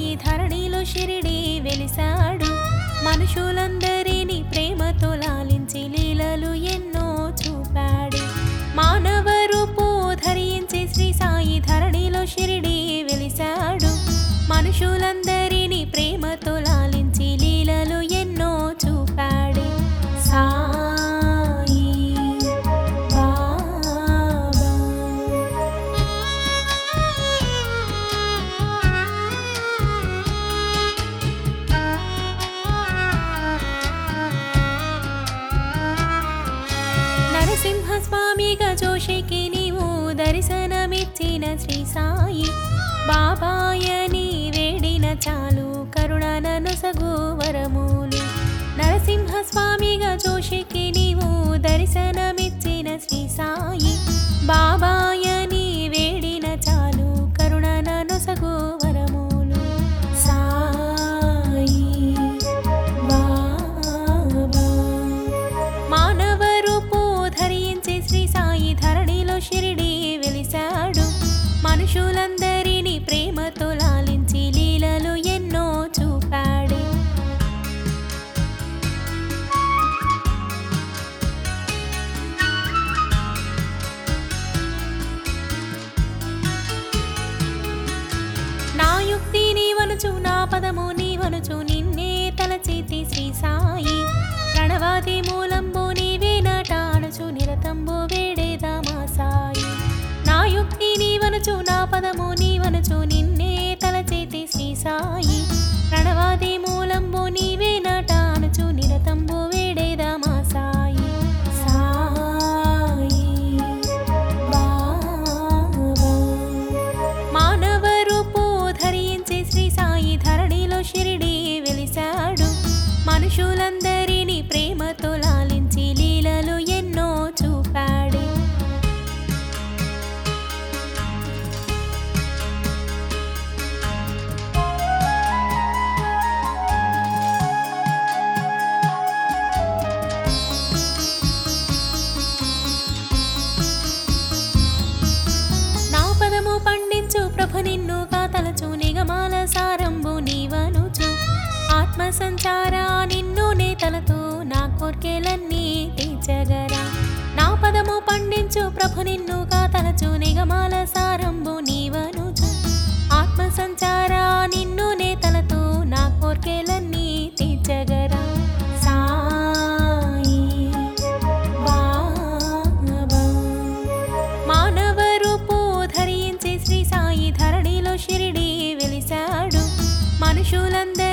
సాయి ధరణిలో షిరిడి వెలిసాడు మనుషులందరినీ ప్రేమతో లాలించి లీలలు ఎన్నో చూపాడు మానవ రూపు ధరించి శ్రీ సాయి ధరణిలో షిరిడి వెలిసాడు మనుషులందరినీ ప్రేమతో లాలించి లీలలు ఎన్నో చూపాడు సాయి బాబా నరసింహ స్వామిగా జోషికి నీవు దర్శనమిచ్చిన శ్రీ సాయి బాబాయని వేడిన చాలు కరుణనను సగు వరములు నరసింహ స్వామిగా జోషికి నీవు దర్శనమిచ్చిన శ్రీ సాయి బాబాయని వేడిన చాలు కరుణనను సగు వరములు సాయి బాబా మానవ రూపు ధరించి శ్రీ సాయి ధరణిలో షిరిడి వెలిసాడు మనుషులందరినీ ప్రేమతో లాలించి లీలలు ఎన్నో చూపాడు నా యుక్తి నీవనుచు నా పదము నీవనుచు నిన్నే తలచితి శ్రీ సాయి ప్రణవాది మూలంబు నీవే నటానుచు నిరతంబు వేడేదా మా సాయి నా యుక్తి నీవనుచు నా పదము నీవనుచు నిన్నే తలచితి శ్రీ సాయి ప్రణవాది మూలంబు నీవే నటానుచు నిరతంబు వేడేదా మా సాయి సాయి బాబా మానవ రూపు ధరించి శ్రీ సాయి ధరణిలో షిరిడి వెలిసాడు మనుషులందరినీ ప్రేమతో లాలించి లీలలు ఎన్నో చూపాడు నా పదము పండించు ప్రభు నిన్ను కాతలచు నిగమాల సారంబు నీవనుచు ఆత్మ సంచార నిన్ను నేతలతో నా కోర్కెలన్నీ తీర్చగరా నా పదము పండించు ప్రభు నిన్ను కాతలచు నిగమాల సారంబు నీవనుచు ఆత్మ సంచార నిన్ను నేతలతో నా కోర్కెలన్నీ తీర్చగరా సాయి బాబా మానవ రూపు ధరించి శ్రీ సాయి ధరణిలో షిరిడి వెలిసాడు మనుషులందరి